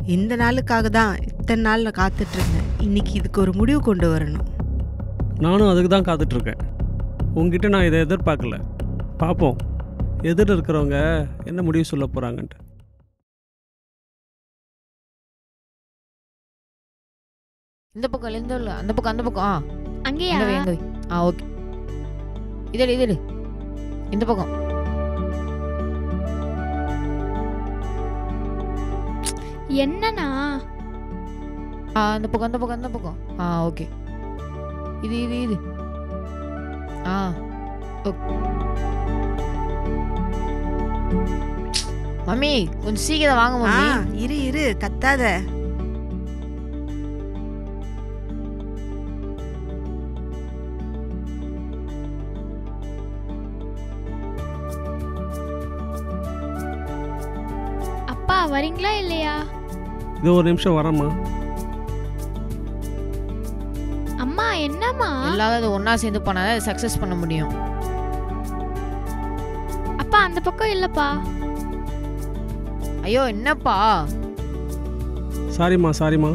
இந்த நாளுக்காக தான் இத்தனை நாள் நான் காத்துட்டு இருந்தேன் இன்னைக்கு இதுக்கு ஒரு முடிவு கொண்டு வரணும் நானும் அதுக்கு தான் காத்துட்ருக்கேன் உங்ககிட்ட நான் இதை எதிர்பார்க்கல பார்ப்போம் எதிர் இருக்கிறவங்க என்ன முடிவு சொல்ல போகிறாங்கன்ட்டு இந்த பக்கம் இல்ல, இந்த இல்ல அந்த பக்கம் அந்த பக்கம் ஆ அங்கேயா எங்க வை எங்க வை ஆ ஓகே இதழ் இதழ் இந்த பக்கம் என்னண்ணா ஆ அந்த பக்கம் அந்த பக்கம் அந்த பக்கம் ஆ ஓகே இது இது இது ஆ ஓக். மம்மி கொஞ்சம் சீக்கிரம் வாங்க ஆ மம்மி இரு இரு கத்தாத அப்பா வரீங்களா இல்லையா இது ஒரு நிமிஷம் வரேம்மா அம்மா என்னம்மா எல்லாரும் அது ஒண்ணா சேர்ந்து பண்ணாதான் சக்சஸ் பண்ண முடியும் அப்பா அந்த பக்கம் இல்லப்பா ஐயோ என்னப்பா சாரிம்மா சாரிம்மா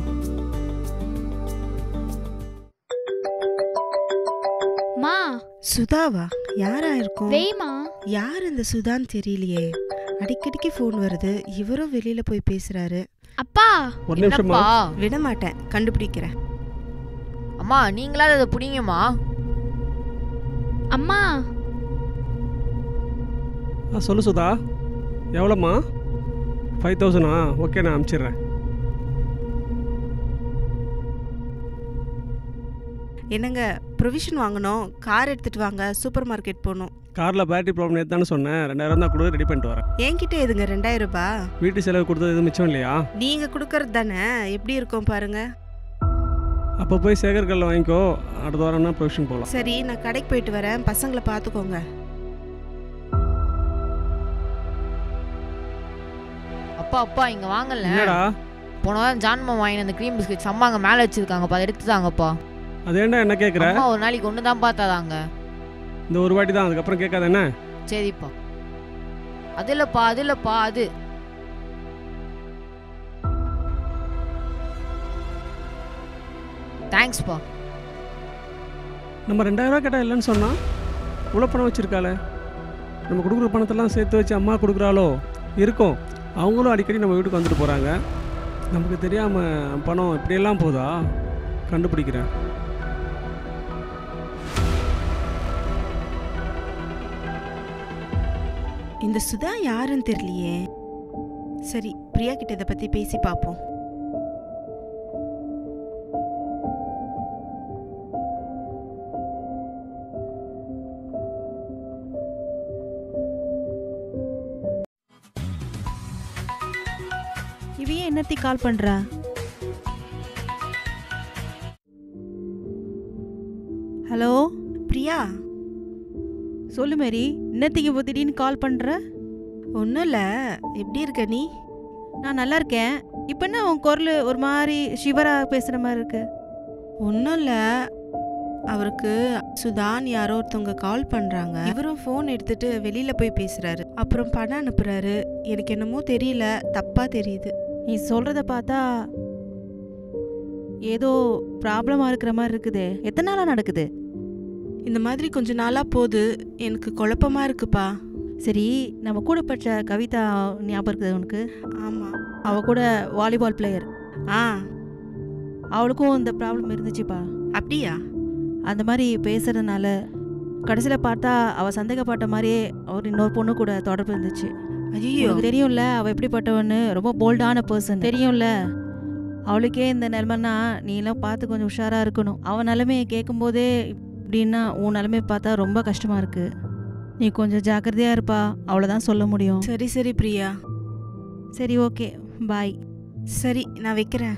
மா சுதாவா யாரா இருக்கும் வெய்மா யார் இந்த சுதான்னு தெரியலையே அடிக்கடிக்கு ஃபோன் வருது இவரும் வெளியில போய் பேசுறாரு அப்பா ஒரு நிமிஷம்மா என்னப்பா விட மாட்டேன் கண்டுபிடிக்கிறேன் அம்மா நீங்களாவது அதை பிடிங்கம்மா அம்மா ஆ சொல்லு சுதா எவ்வளோம்மா ஃபைவ் தௌசண்டா ஓகே நான் அனுப்பிச்சிடுறேன் என்னங்க ப்ரொவிஷன் வாங்கணும் கார் எடுத்துட்டு வாங்க சூப்பர் மார்க்கெட் போகணும் காரில் பேட்டரி ப்ராப்ளம் நேற்று தானே சொன்னேன் ரெண்டாயிரம் தான் கொடு ரெடி பண்ணிட்டு வரேன் என்கிட்ட எதுங்க ரெண்டாயிரம் ரூபாய் வீட்டு செலவு கொடுத்தது எதுவும் மிச்சம் இல்லையா நீங்க கொடுக்கறது தானே எப்படி இருக்கும் பாருங்க அப்போ போய் சேகர் கல்ல வாங்கிக்கோ அடுத்த வாரம்னா ப்ரொவிஷன் போகலாம் சரி நான் கடைக்கு போயிட்டு வரேன் பசங்களை பார்த்துக்கோங்க அப்பா அப்பா இங்க வாங்கல என்னடா போன வாரம் ஜான்மா வாங்கின அந்த க்ரீம் பிஸ்கட் சம்மா அங்க மேல வச்சிருக்காங்கப்பா அதை எடுத்துதாங்கப்பா அது ஏன்டா என்ன கேட்குற அம்மா ஒரு நாளைக்கு ஒன்று தான் பார்த்தாதாங்க இந்த ஒரு வாட்டி தான் அதுக்கப்புறம் கேட்காத என்ன சரிப்பா அது இல்லப்பா அது இல்லப்பா அது தேங்க்ஸ்ப்பா நம்ம ரெண்டாயிரம் ரூபா கேட்டால் இல்லைன்னு சொன்னால் இவ்வளோ பணம் வச்சுருக்காளே நம்ம கொடுக்குற பணத்தெல்லாம் சேர்த்து வச்சு அம்மா கொடுக்குறாளோ இருக்கும் அவங்களும் அடிக்கடி நம்ம வீட்டுக்கு வந்துட்டு போகிறாங்க நமக்கு தெரியாமல் பணம் இப்படியெல்லாம் போதா கண்டுபிடிக்கிறேன் இந்த சுதா யாருன்னு தெரியலையே சரி பிரியா கிட்ட இதை பத்தி பேசி பார்ப்போம் இவ ஏன் என்னத்தி கால் பண்றா ஹலோ பிரியா சொல்லு மேரி என்னத்திக்கு இப்போ திடீர்னு கால் பண்ற ஒன்றும் இல்லை எப்படி இருக்க நீ நான் நல்லா இருக்கேன் இப்போ என்ன உன் குரல் ஒரு மாதிரி சிவரா பேசுற மாதிரி இருக்கு ஒன்றும் இல்லை அவருக்கு சுதான் யாரோ ஒருத்தவங்க கால் பண்ணுறாங்க இவரும் ஃபோன் எடுத்துட்டு வெளியில போய் பேசுறாரு அப்புறம் பணம் அனுப்புறாரு எனக்கு என்னமோ தெரியல தப்பா தெரியுது நீ சொல்றத பார்த்தா ஏதோ ப்ராப்ளமா இருக்கிற மாதிரி இருக்குதே எத்தனை நாளா நடக்குது இந்த மாதிரி கொஞ்ச நாளா போகுது எனக்கு குழப்பமா இருக்குப்பா சரி நம்ம கூட படிச்ச கவிதா ஞாபகம் இருக்குது உனக்கு ஆமா அவ கூட வாலிபால் பிளேயர் ஆ அவளுக்கும் இந்த ப்ராப்ளம் இருந்துச்சுப்பா அப்படியா அந்த மாதிரி பேசுறதுனால கடைசியில் பார்த்தா அவள் சந்தேகப்பட்ட மாதிரியே அவர் இன்னொரு பொண்ணு கூட தொடர்பு இருந்துச்சு ஐயோ உனக்கு தெரியும்ல அவள் எப்படிப்பட்டவன்னு ரொம்ப போல்டான பர்சன் தெரியும்ல அவளுக்கே இந்த நிலமைனா நீ எல்லாம் பார்த்து கொஞ்சம் உஷாராக இருக்கணும் அவன் நிலைமையை கேட்கும்போதே இப்படின்னா உன் நிலைமையை பார்த்தா ரொம்ப கஷ்டமாக இருக்கு நீ கொஞ்சம் ஜாக்கிரதையாக இருப்பா அவ்வளோதான் சொல்ல முடியும் சரி சரி பிரியா சரி ஓகே பாய் சரி நான் வைக்கிறேன்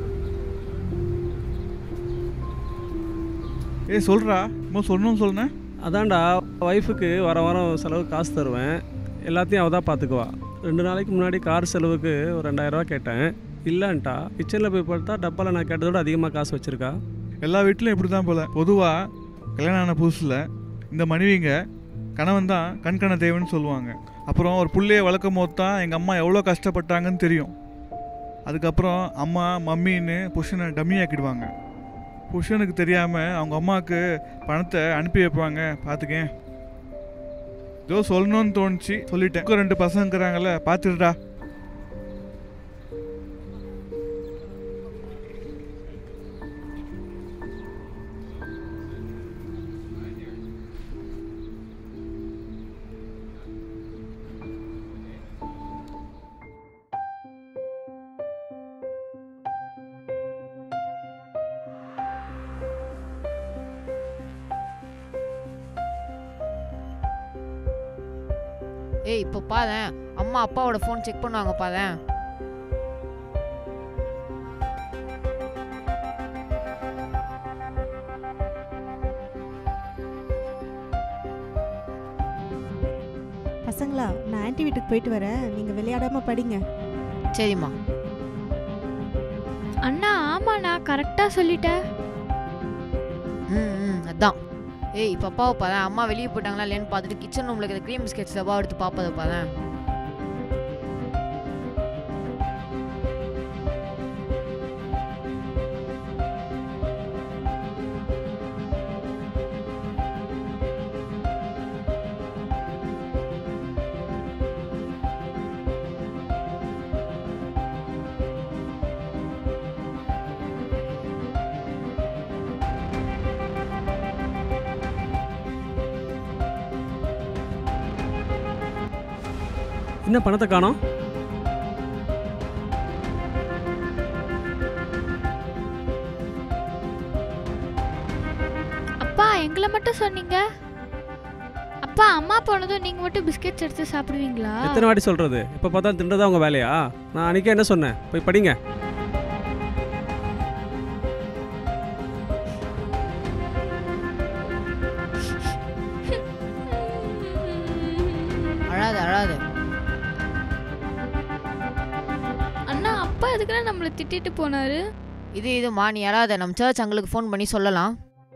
ஏய் சொல்றா இன்னும் சொல்லணும்னு சொன்னேன் அதான்டா ஒய்ஃபுக்கு வர வாரம் செலவு காசு தருவேன் எல்லாத்தையும் அவள் தான் பார்த்துக்குவா ரெண்டு நாளைக்கு முன்னாடி கார் செலவுக்கு ஒரு ரெண்டாயிரரூவா கேட்டேன் இல்லைன்ட்டா கிச்சனில் போய் பார்த்தா டப்பாவில் நான் கேட்டதோட அதிகமாக காசு வச்சுருக்கா எல்லா வீட்லையும் இப்படி தான் போல பொதுவாக கல்யாணம் ஆன புதுசில் இந்த மனைவிங்க கணவன் தான் கண்கண தேவன்னு சொல்லுவாங்க அப்புறம் ஒரு புள்ளையை வளர்க்கும் போது தான் எங்கள் அம்மா எவ்வளோ கஷ்டப்பட்டாங்கன்னு தெரியும் அதுக்கப்புறம் அம்மா மம்மின்னு புருஷனை டம்மி ஆக்கிடுவாங்க புருஷனுக்கு தெரியாமல் அவங்க அம்மாவுக்கு பணத்தை அனுப்பி வைப்பாங்க பார்த்துக்கேன் ஏதோ சொல்லணும்னு தோணுச்சு சொல்லிட்டேன் இன்னும் ரெண்டு பசங்க இருக்கிறாங்கல்ல பார்த்துடுடா ஏய் இப்போ பாதேன் அம்மா அப்பாவோட ஃபோன் செக் பண்ணுவாங்க பாதேன் பசங்களா நான் ஆன்ட்டி வீட்டுக்கு போயிட்டு வரேன் நீங்கள் விளையாடாமல் படிங்க சரிம்மா அண்ணா ஆமாண்ணா கரெக்டாக சொல்லிட்டேன் ம் ம் அதான் ஏய் இப்போ அப்பாவை பாதேன் அம்மா வெளியே போயிட்டாங்களா இல்லையான்னு பார்த்துட்டு கிச்சன் ரூமில் இருக்கிற க்ரீம் பிஸ்கெட்ஸ் டப்பா எடுத்து பார்ப்பதை பாதேன் என்ன பணத்தை காணோம் அப்பா எங்களை மட்டும் சொன்னீங்க அப்பா அம்மா போனதும் நீங்கள் மட்டும் பிஸ்கெட்ஸ் எடுத்து சாப்பிடுவீங்களா எத்தனை வாட்டி சொல்கிறது இப்போ பார்த்தா தின்றதா உங்கள் வேலையா நான் அன்றைக்கே என்ன சொன்னேன் போய் படிங்க அழாத அழாத அண்ணா அப்பா எதுக்குன்னா நம்மளை திட்டிட்டு போனாரு இது இதுமா நீ யாராவது நம்ம சர்ச் அங்களுக்கு ஃபோன் பண்ணி சொல்லலாம்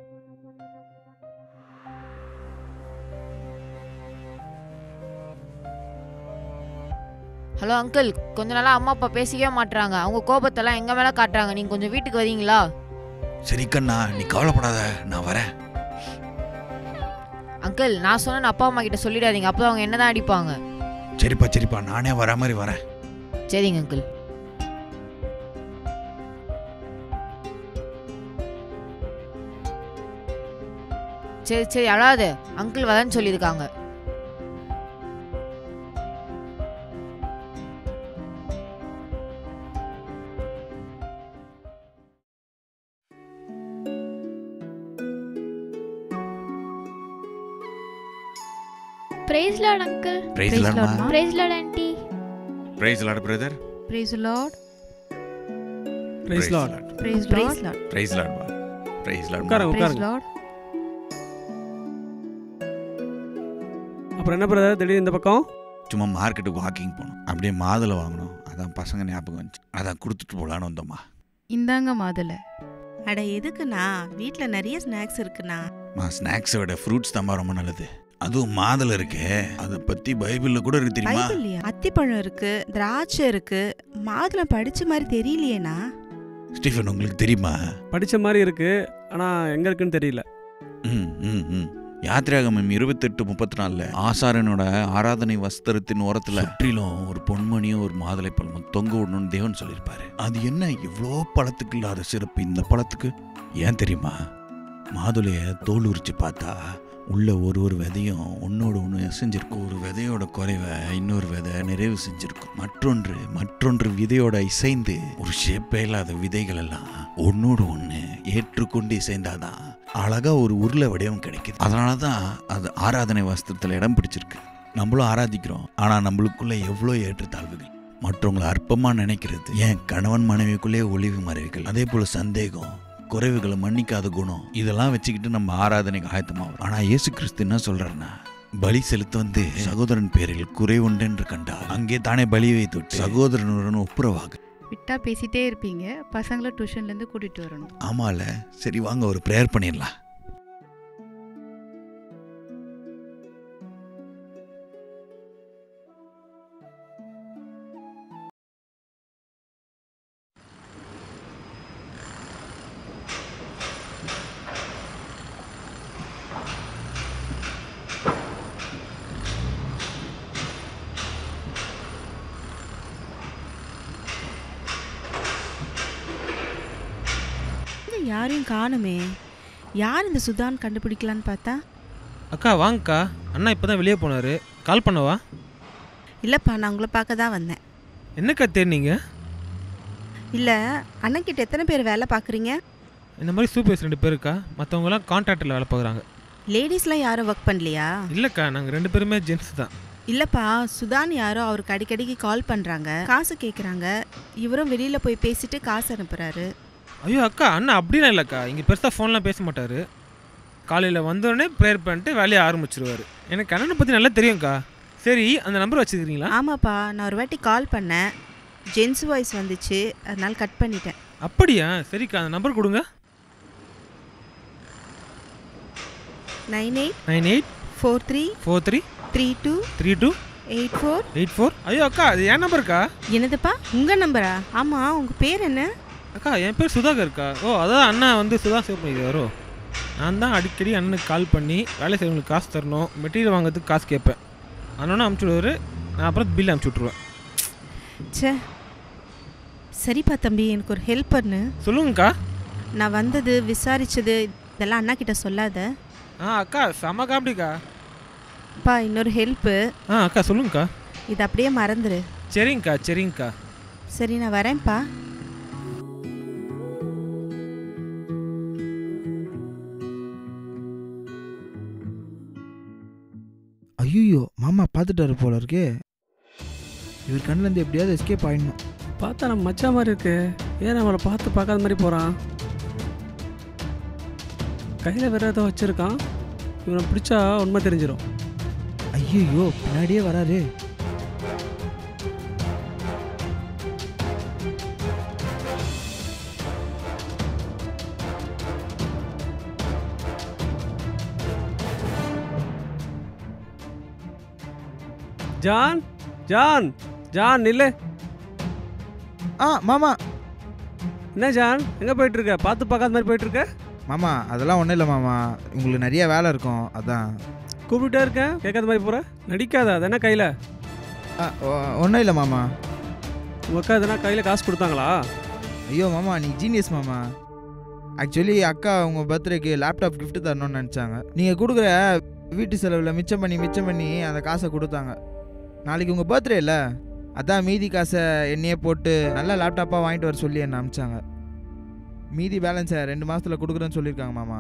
ஹலோ அங்கிள் கொஞ்ச நாளா அம்மா அப்பா பேசிக்கவே மாட்றாங்க அவங்க கோபத்தெல்லாம் எங்க மேல காட்டுறாங்க நீங்க கொஞ்சம் வீட்டுக்கு வரீங்களா சரி கண்ணா நீ கவலைப்படாத நான் வரேன் அங்கிள் நான் சொன்னேன் அப்பா அம்மா கிட்ட சொல்லிடாதீங்க அப்போ அவங்க என்னதான் அடிப்பாங்க சரிப்பா சரிப்பா நானே வர மாதிரி வரேன் சரிங்க அங்கிள் சரி சரி அழாது அங்கிள் வரேன்னு சொல்லியிருக்காங்க பிரைஸ் லார்ட் அங்கிள் பிரைஸ் லாட்மா praise lord aunty praise lord brother praise lord praise lord praise praise lord lord praise லாட்மா பிரைஸ் லாட் உட்காருங்க ப்ரைஸ் உட்காருங்க லார்ட் அப்புறம் என்ன பிரதர் திடீர்னு இந்த பக்கம் சும்மா மார்க்கெட்டுக்கு வாக்கிங் போகணும் அப்படியே மாதுளை வாங்கணும் அதான் பசங்க ஞாபகம் வந்துச்சு அதான் கொடுத்துட்டு போகலான்னு வந்தோம்மா இந்தாங்க மாதுளை அட எதுக்குண்ணா வீட்டில் நிறைய ஸ்நாக்ஸ் இருக்குண்ணா மா ஸ்நாக்ஸை விட ஃப்ரூட்ஸ் தான் ரொம்ப நல்லது அதுவும் மாதுளை இருக்கே அதை பற்றி பைபிளில் கூட இருக்கு தெரியுமா பைபிள்லையா அத்திப்பழம் இருக்கு திராட்சை இருக்கு மாதுளம் படிச்ச மாதிரி தெரியலையேண்ணா ஸ்டீஃபன் உங்களுக்கு தெரியுமா படித்த மாதிரி இருக்குது ஆனால் எங்கே இருக்குன்னு தெரியல ம் ம் ம் யாத்திராகமம் இருபத்தெட்டு முப்பத்தி நாலில் ஆசாரனோட ஆராதனை வஸ்திரத்தின் ஓரத்தில் சுற்றிலும் ஒரு பொன்மணியும் ஒரு மாதுளை பழமும் தொங்க விடணும்னு தேவன் சொல்லியிருப்பாரு அது என்ன இவ்வளோ பழத்துக்கு இல்லாத சிறப்பு இந்த பழத்துக்கு ஏன் தெரியுமா மாதுளைய தோல் உரிச்சு பார்த்தா உள்ள ஒரு ஒரு விதையும் ஒன்னோட ஒன்று செஞ்சிருக்கும் ஒரு விதையோட குறைவை இன்னொரு விதை நிறைவு செஞ்சிருக்கும் மற்றொன்று மற்றொன்று விதையோட இசைந்து ஒரு ஷேப்பே இல்லாத விதைகள் எல்லாம் ஒன்னோட ஒன்று ஏற்றுக்கொண்டு இசைந்தாதான் அழகா ஒரு உருளை வடிவம் கிடைக்குது அதனால தான் அது ஆராதனை வஸ்திரத்தில் இடம் பிடிச்சிருக்கு நம்மளும் ஆராதிக்கிறோம் ஆனால் நம்மளுக்குள்ள எவ்வளோ ஏற்றத்தாழ்வுகள் மற்றவங்களை அற்பமாக நினைக்கிறது ஏன் கணவன் மனைவிக்குள்ளே ஒளிவு மறைவுகள் அதே போல் சந்தேகம் குறைவுகளை மன்னிக்காத குணம் இதெல்லாம் வச்சுக்கிட்டு நம்ம ஆராதனைக்கு ஆயத்தமாகும் ஆனா இயேசு கிறிஸ்து என்ன சொல்றாருன்னா பலி செலுத்த வந்து சகோதரன் பேரில் குறைவுண்டென்று கண்டார் அங்கே தானே பலியை வைத்து சகோதரனுடன் ஒப்புரவாக விட்டா பேசிட்டே இருப்பீங்க பசங்களை டியூஷன்லேருந்து கூட்டிகிட்டு வரணும் ஆமால சரி வாங்க ஒரு ப்ரேயர் பண்ணிடலாம் இங்க யாரையும் காணுமே யார் இந்த சுதான் கண்டுபிடிக்கலான்னு பார்த்தா அக்கா வாங்கக்கா அண்ணா இப்போ தான் வெளியே போனார் கால் பண்ணவா இல்லைப்பா நான் உங்களை பார்க்க தான் வந்தேன் என்னக்கா தேடினீங்க இல்லை அண்ணன்கிட்ட எத்தனை பேர் வேலை பார்க்குறீங்க இந்த மாதிரி சூப்பர்ஸ் ரெண்டு பேருக்கா மற்றவங்களாம் கான்ட்ராக்டில் வேலை பார்க்குறாங்க லேடிஸ்லாம் யாரும் ஒர்க் பண்ணலையா இல்லைக்கா நாங்கள் ரெண்டு பேருமே ஜென்ஸ் தான் இல்லைப்பா சுதான் யாரோ அவருக்கு அடிக்கடிக்கு கால் பண்ணுறாங்க காசு கேட்குறாங்க இவரும் வெளியில் போய் பேசிட்டு காசு அனுப்புகிறாரு ஐயோ அக்கா அண்ணா அப்படிலாம் இல்லைக்கா இங்கே பெருசாக ஃபோன்லாம் பேச மாட்டார் காலையில் வந்தோடனே ப்ரேயர் பண்ணிட்டு வேலையை ஆரம்பிச்சிருவார் எனக்கு அண்ணனை பற்றி நல்லா தெரியும்க்கா சரி அந்த நம்பர் வச்சுக்கிறீங்களா ஆமாப்பா நான் ஒரு வாட்டி கால் பண்ணேன் ஜென்ஸ் வாய்ஸ் வந்துச்சு அதனால கட் பண்ணிட்டேன் அப்படியா சரிக்கா அந்த நம்பர் கொடுங்க nine eight nine eight four three four three three two three two eight four eight four ஐயோ அக்கா அது என் நம்பருக்கா என்னதுப்பா உங்கள் நம்பரா ஆமாம் உங்கள் பேர் என்ன அக்கா என் பேர் சுதாகர்க்கா ஓ அதான் அண்ணா வந்து சுதா சேவ் பண்ணிக்கிறாரோ நான் தான் அடிக்கடி அண்ணனுக்கு கால் பண்ணி வேலை செய்யறவங்களுக்கு காசு தரணும் மெட்டீரியல் வாங்குறதுக்கு காசு கேட்பேன் அண்ணனும் அமுச்சு விடுவாரு நான் அப்புறம் பில் அமுச்சு விட்ருவேன் ச்சே சரிப்பா தம்பி எனக்கு ஒரு ஹெல்ப் பண்ணு சொல்லுங்கக்கா நான் வந்தது விசாரிச்சது இதெல்லாம் அண்ணா கிட்ட சொல்லாத ஆ அக்கா செம காமெடிக்கா அப்பா இன்னொரு ஹெல்ப்பு ஆ அக்கா சொல்லுங்கக்கா இது அப்படியே மறந்துரு சரிங்கக்கா சரிங்கக்கா சரி நான் வரேன்ப்பா ஐயோ மாமா பார்த்துட்டாரு போல இருக்கே இவர் கண்ணிலேருந்து எப்படியாவது எஸ்கேப் ஆயிடணும் பார்த்தா நம்ம மச்சான் மாதிரி இருக்கு ஏன் நம்மளை பார்த்து பார்க்காத மாதிரி போகிறான் கையில் வேற ஏதோ வச்சுருக்கான் இவனை பிடிச்சா உண்மை தெரிஞ்சிடும் ஐயோ பின்னாடியே வராரு ஜான் ஜான் ஜான் நில்லு ஆ மாமா என்ன ஜான் எங்கே போயிட்டு இருக்க பார்த்து பார்க்காத மாதிரி போயிட்டு இருக்க மாமா அதெல்லாம் ஒன்றும் இல்லை மாமா உங்களுக்கு நிறைய வேலை இருக்கும் அதான் கூப்பிட்டுட்டே இருக்கேன் கேட்காத மாதிரி போகிற நடிக்காத அது என்ன கையில் ஒன்றும் இல்லை மாமா உங்கள் அக்கா எதனா கையில் காசு கொடுத்தாங்களா ஐயோ மாமா நீ ஜீனியஸ் மாமா ஆக்சுவலி அக்கா உங்கள் பர்த்டேக்கு லேப்டாப் gift தரணும்னு நினச்சாங்க நீங்கள் கொடுக்குற வீட்டு செலவில் மிச்சம் பண்ணி மிச்சம் பண்ணி அந்த காசை கொடுத்தாங்க நாளைக்கு உங்கள் பர்த்டே இல்லை அதான் மீதி காசை என்னையே போட்டு நல்ல லேப்டாப்பாக வாங்கிட்டு வர சொல்லி என்னை அனுப்பிச்சாங்க மீதி பேலன்ஸை ரெண்டு மாதத்தில் கொடுக்குறேன்னு சொல்லியிருக்காங்க மாமா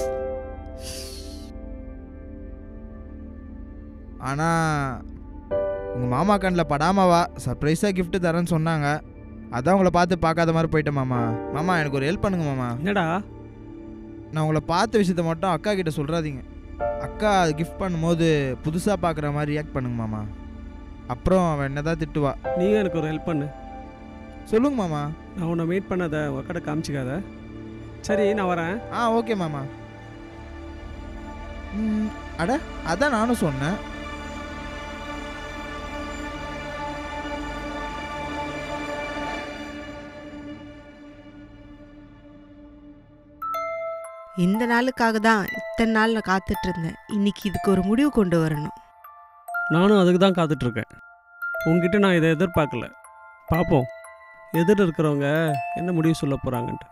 ஆனால் உங்கள் மாமா கண்ணில் படாமவா சர்ப்ரைஸாக gift தரேன்னு சொன்னாங்க அதான் உங்களை பார்த்து பார்க்காத மாதிரி போயிட்டேன் மாமா மாமா எனக்கு ஒரு ஹெல்ப் பண்ணுங்க மாமா என்னடா நான் உங்களை பார்த்த விஷயத்த மட்டும் அக்கா கிட்ட சொல்கிறாதீங்க அக்கா அது கிஃப்ட் பண்ணும்போது புதுசாக பார்க்குற மாதிரி ரியாக்ட் பண்ணுங்க மாமா அப்புறம் அவன் என்னதான் திட்டுவா நீயும் எனக்கு ஒரு ஹெல்ப் பண்ணு சொல்லுங்க மாமா நான் உன்னை மீட் பண்ணதை உங்கள் அக்கா காமிச்சிக்காத சரி நான் வரேன் ஆ ஓகே மாமா ம், அட அதான் நானும் சொன்னேன் இந்த நாளுக்காக தான் இத்தனை நாள் நான் காத்துட்டு இருந்தேன் இன்னைக்கு இதுக்கு ஒரு முடிவு கொண்டு வரணும் நானும் அதுக்கு தான் காத்துட்ருக்கேன் உங்ககிட்ட நான் இதை எதிர்பார்க்கல பார்ப்போம் எதிர் இருக்கிறவங்க என்ன முடிவு சொல்ல போகிறாங்கன்ட்டு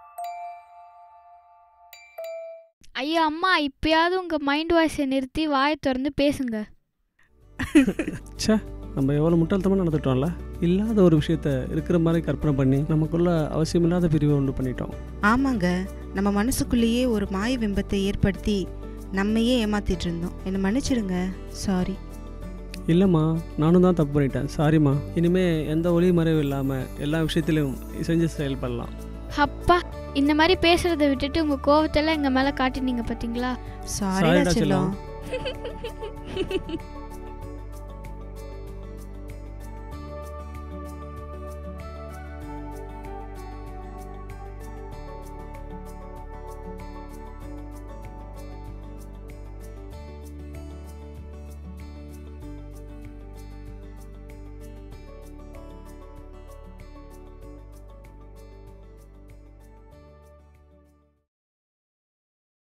ஐயோ அம்மா இப்பயாவது உங்க மைண்ட் வாய்ஸை நிறுத்தி வாயை திறந்து பேசுங்க ச்சே நம்ம எவ்வளோ முட்டாள்தனமாக நடந்துட்டோம்ல இல்லாத ஒரு விஷயத்த இருக்கிற மாதிரி கற்பனை பண்ணி நமக்குள்ள அவசியமில்லாத பிரிவை உண்டு பண்ணிட்டோம் ஆமாங்க நம்ம மனசுக்குள்ளேயே ஒரு மாய பிம்பத்தை ஏற்படுத்தி நம்மையே ஏமாத்திட்டு இருந்தோம் என்னை மன்னிச்சிடுங்க சாரி இல்லைம்மா நானும் தான் தப்பு பண்ணிட்டேன் சாரிம்மா இனிமே எந்த ஒளி மறைவு இல்லாமல் எல்லா விஷயத்திலும் செஞ்சு செயல்படலாம் அப்பா இந்த மாதிரி பேசுறதை விட்டுட்டு உங்க கோவத்தெல்லாம் எங்க மேல காட்டினீங்க பாத்தீங்களா சாரிடா Sorry டா செல்லம் செல்லம்.